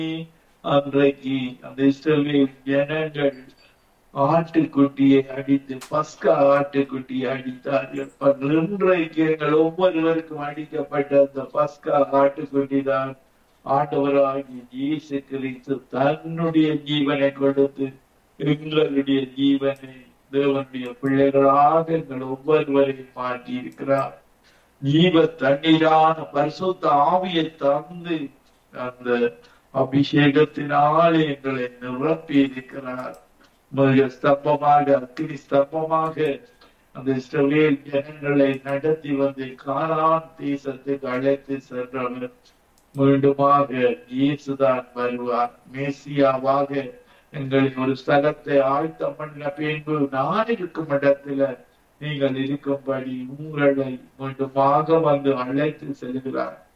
அன்றைக்கு அந்த இஸ்ரவேல் ஜனங்கள் ஆட்டுக்குட்டியை அடித்து பஸ்கா ஆட்டுக்குட்டியை அடித்தார்கள் அப்ப இன்றைக்கு எங்கள் ஒவ்வொருவருக்கும் அடிக்கப்பட்ட அந்த பஸ்கா ஆட்டுக்குட்டி தான் ஆண்டவராகி இயேசு கிறிஸ்து தன்னுடைய ஜீவனை கொடுத்து எங்களுடைய ஜீவனை தேவனுடைய பிள்ளைகளாக எங்கள் ஒவ்வொருவரையும் மாற்றி இருக்கிறார் ஜீவ தண்ணீரான பரிசுத்த ஆவியை தந்து அந்த அபிஷேகத்தினாலே எங்களை நிரப்பி இருக்கிறார் மிக ஸ்தம்பமாக அக்னி ஸ்தம்பமாக அந்த இஸ்ரவேல் ஜனங்களை நடத்தி வந்து கானான் தேசத்துக்கு அழைத்து சென்றவர் மீண்டுமாக இயேசுதான் வருவார் மேசியாவாக எங்களின் ஒரு ஸ்தலத்தை ஆழ்த்தம் பண்ண பின்பு நான் இருக்கும் இடத்துல நீங்கள் இருக்கும்படி உங்களை மீண்டுமாக வந்து அழைத்து செல்கிறார்